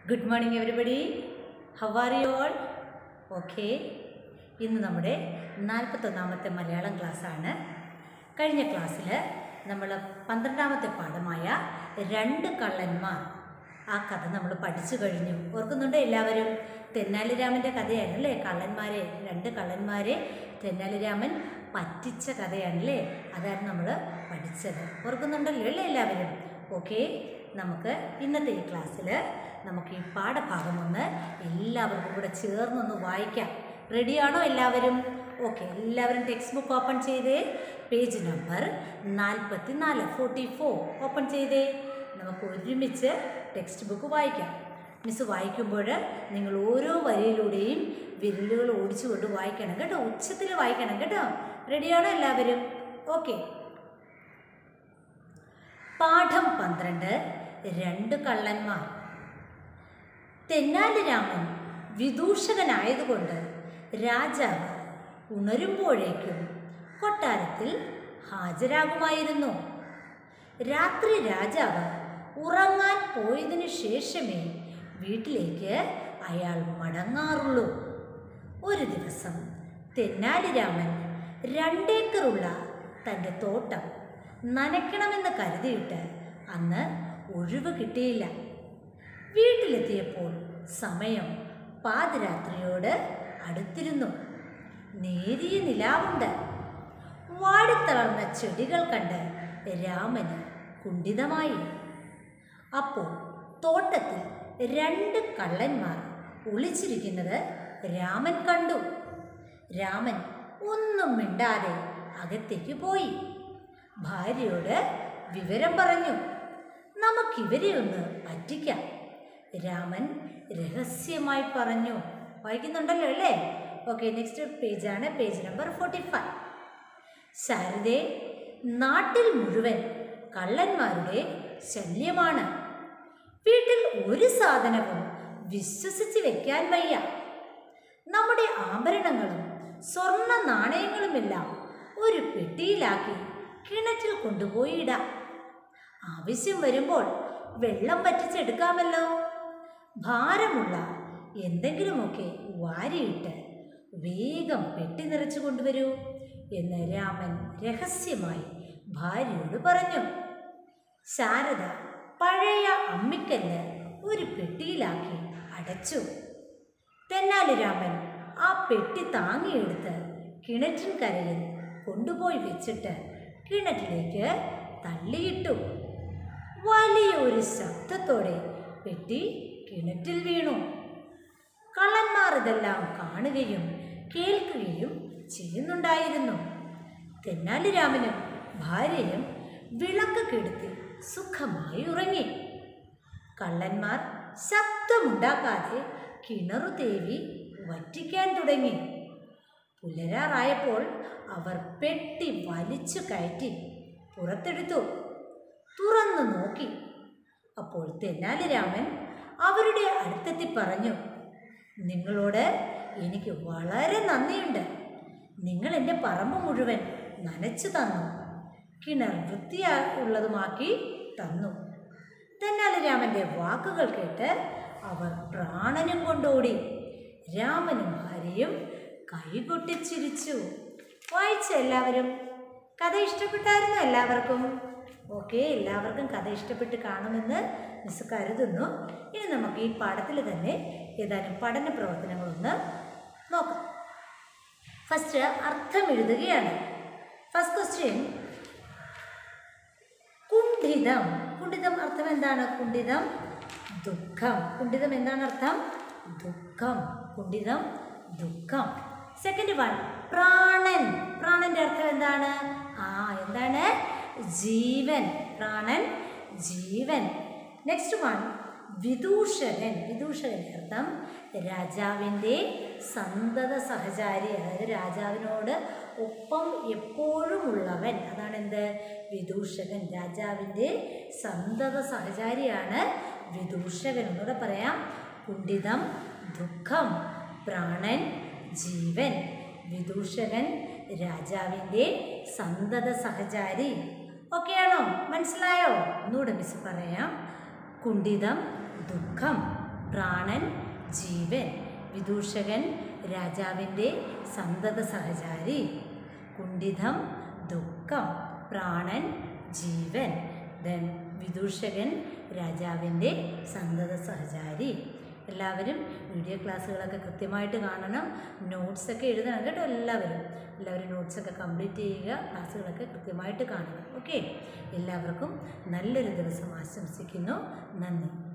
good morning everybody how are you all okay ഇന്ന് നമ്മുടെ നാൽപ്പത്തൊന്നാമത്തെ മലയാളം ക്ലാസ്സാണ് കഴിഞ്ഞ ക്ലാസ്സിൽ നമ്മൾ പന്ത്രണ്ടാമത്തെ പാഠമായ രണ്ട് കള്ളന്മാർ ആ കഥ നമ്മൾ പഠിച്ചു കഴിഞ്ഞു ഓർക്കുന്നുണ്ടോ എല്ലാവരും തെന്നാലിരാമൻ്റെ കഥയാണ് അല്ലേ കള്ളന്മാരെ രണ്ട് കള്ളന്മാരെ തെന്നാലിരാമൻ പറ്റിച്ച കഥയാണല്ലേ അതാണ് നമ്മൾ പഠിച്ചത് ഓർക്കുന്നുണ്ടല്ലോ അല്ലേ എല്ലാവരും ഓക്കെ നമുക്ക് ഇന്നത്തെ ഈ ക്ലാസ്സിൽ നമുക്ക് ഈ പാഠഭാഗം ഒന്ന് എല്ലാവർക്കും കൂടെ ചേർന്നൊന്ന് വായിക്കാം റെഡിയാണോ എല്ലാവരും ഓക്കെ എല്ലാവരും ടെക്സ്റ്റ് ബുക്ക് ഓപ്പൺ ചെയ്തേ പേജ് നമ്പർ നാൽപ്പത്തി നാല് ഫോർട്ടി ഫോർ ഓപ്പൺ ചെയ്തേ നമുക്ക് ഒരുമിച്ച് ടെക്സ്റ്റ് ബുക്ക് വായിക്കാം മിസ് വായിക്കുമ്പോൾ നിങ്ങൾ ഓരോ വരിയിലൂടെയും വിരലുകൾ ഓടിച്ചുകൊണ്ട് വായിക്കണം കേട്ടോ ഉച്ചത്തിൽ വായിക്കണം കേട്ടോ റെഡിയാണോ എല്ലാവരും ഓക്കെ പാഠം പന്ത്രണ്ട് രണ്ട് കള്ളന്മാർ തെന്നാലിരാമൻ വിദൂഷകനായതുകൊണ്ട് രാജാവ് ഉണരുമ്പോഴേക്കും കൊട്ടാരത്തിൽ ഹാജരാകുമായിരുന്നു രാത്രി രാജാവ് ഉറങ്ങാൻ പോയതിനു ശേഷമേ വീട്ടിലേക്ക് അയാൾ മടങ്ങാറുള്ളൂ ഒരു ദിവസം തെന്നാലിരാമൻ രണ്ടേക്കറുള്ള തൻ്റെ തോട്ടം നനയ്ക്കണമെന്ന് കരുതിയിട്ട് അന്ന് ഒഴിവ് കിട്ടിയില്ല വീട്ടിലെത്തിയപ്പോൾ സമയം പാതിരാത്രിയോട് അടുത്തിരുന്നു നേരിയ നിലാവുണ്ട് വാടിത്തളർന്ന ചെടികൾ കണ്ട് രാമന് കുണ്ഠിതമായി അപ്പോൾ തോട്ടത്തിൽ രണ്ട് കള്ളന്മാർ ഒളിച്ചിരിക്കുന്നത് രാമൻ കണ്ടു രാമൻ ഒന്നും മിണ്ടാതെ അകത്തേക്ക് പോയി ഭാര്യയോട് വിവരം പറഞ്ഞു നമുക്കിവരെ ഒന്ന് പറ്റിക്കാം രാമൻ രഹസ്യമായി പറഞ്ഞു വായിക്കുന്നുണ്ടല്ലോ അല്ലേ ഓക്കെ നെക്സ്റ്റ് പേജാണ് പേജ് നമ്പർ ഫോർട്ടി ഫൈവ് ശാരദേ നാട്ടിൽ മുഴുവൻ കള്ളന്മാരുടെ ശല്യമാണ് വീട്ടിൽ ഒരു സാധനവും വിശ്വസിച്ച് വെക്കാൻ വയ്യ നമ്മുടെ ആഭരണങ്ങളും സ്വർണ്ണ നാണയങ്ങളുമെല്ലാം ഒരു പെട്ടിയിലാക്കി കിണറ്റിൽ കൊണ്ടുപോയി ഇടാം ആവശ്യം വരുമ്പോൾ വെള്ളം വറ്റിച്ചെടുക്കാമല്ലോ ഭാരമുള്ള എന്തെങ്കിലുമൊക്കെ വാരിയിട്ട് വേഗം പെട്ടി നിറച്ചു കൊണ്ടുവരൂ എന്ന് രാമൻ രഹസ്യമായി ഭാര്യയോട് പറഞ്ഞു ശാരദ പഴയ അമ്മിക്കല്ല് ഒരു പെട്ടിയിലാക്കി അടച്ചു തെന്നാലി രാമൻ ആ പെട്ടി താങ്ങിയെടുത്ത് കിണറ്റിൻ കരയിൽ കൊണ്ടുപോയി വെച്ചിട്ട് കിണറ്റിലേക്ക് തള്ളിയിട്ടു വലിയൊരു ശബ്ദത്തോടെ പെട്ടി കിണറ്റിൽ വീണു കള്ളന്മാർ ഇതെല്ലാം കാണുകയും കേൾക്കുകയും ചെയ്യുന്നുണ്ടായിരുന്നു തെന്നാലിരാമനും ഭാര്യയും വിളക്ക് കെടുത്തി സുഖമായി ഉറങ്ങി കള്ളന്മാർ ശബ്ദമുണ്ടാക്കാതെ കിണറു തേവി വറ്റിക്കാൻ തുടങ്ങി പുലരാറായപ്പോൾ അവർ പെട്ടി വലിച്ചു കയറ്റി പുറത്തെടുത്തു തുറന്നു നോക്കി അപ്പോൾ തെന്നാലിരാമൻ അവരുടെ അടുത്തെത്തി പറഞ്ഞു നിങ്ങളോട് എനിക്ക് വളരെ നന്ദിയുണ്ട് നിങ്ങൾ എൻ്റെ പറമ്പ് മുഴുവൻ നനച്ചു തന്നു കിണർ വൃത്തിയുള്ളതുമാക്കി തന്നു തെന്നാലിരാമൻ്റെ വാക്കുകൾ കേട്ട് അവർ പ്രാണനും കൊണ്ടോടി രാമനും ഭാര്യയും കൈകൊട്ടിച്ചിരിച്ചു വായിച്ച എല്ലാവരും കഥ ഇഷ്ടപ്പെട്ടായിരുന്നു എല്ലാവർക്കും ഓക്കെ എല്ലാവർക്കും കഥ ഇഷ്ടപ്പെട്ട് കാണുമെന്ന് മിസ് കരുതുന്നു ഇനി നമുക്ക് ഈ പാഠത്തിൽ തന്നെ ഏതാനും പഠന പ്രവർത്തനങ്ങളൊന്ന് നോക്കാം ഫസ്റ്റ് അർത്ഥം എഴുതുകയാണ് ഫസ്റ്റ് ക്വസ്റ്റ്യൻ കുണ്ഠിതം കുണ്ഠിതം അർത്ഥം എന്താണ് കുണ്ഠിതം ദുഃഖം കുണ്ഠിതം എന്താണ് അർത്ഥം ദുഃഖം കുണ്ഠിതം ദുഃഖം സെക്കൻഡ് വൺ പ്രാണൻ പ്രാണന്റെ അർത്ഥം എന്താണ് ആ എന്താണ് ജീവൻ പ്രാണൻ ജീവൻ നെക്സ്റ്റ് വൺ വിദൂഷകൻ വിദൂഷകൻ്റെ അർത്ഥം രാജാവിൻ്റെ സന്തത സഹചാരി അതായത് രാജാവിനോട് ഒപ്പം എപ്പോഴും ഉള്ളവൻ അതാണ് എന്ത് വിദൂഷകൻ രാജാവിൻ്റെ സന്തത സഹചാരിയാണ് വിദൂഷകൻ ഒന്നുകൂടെ പറയാം കുണ്ഠിതം ദുഃഖം പ്രാണൻ ജീവൻ വിദൂഷകൻ രാജാവിൻ്റെ സന്തത സഹചാരി ഓക്കെയാണോ മനസ്സിലായോ ഒന്നുകൂടെ മിസ് പറയാം കുണ്ഠിതം ദുഃഖം പ്രാണൻ ജീവൻ വിദൂഷകൻ രാജാവിൻ്റെ സന്തത സഹചാരി കുണ്ഠിതം ദുഃഖം പ്രാണൻ ജീവൻ ദെൻ വിദൂഷകൻ രാജാവിൻ്റെ സന്തത സഹചാരി എല്ലാവരും വീഡിയോ ക്ലാസ്സുകളൊക്കെ കൃത്യമായിട്ട് കാണണം നോട്ട്സൊക്കെ എഴുതണം കേട്ടോ എല്ലാവരും എല്ലാവരും നോട്ട്സൊക്കെ കംപ്ലീറ്റ് ചെയ്യുക ക്ലാസ്സുകളൊക്കെ കൃത്യമായിട്ട് കാണുക ഓക്കെ എല്ലാവർക്കും നല്ലൊരു ദിവസം ആശംസിക്കുന്നു നന്ദി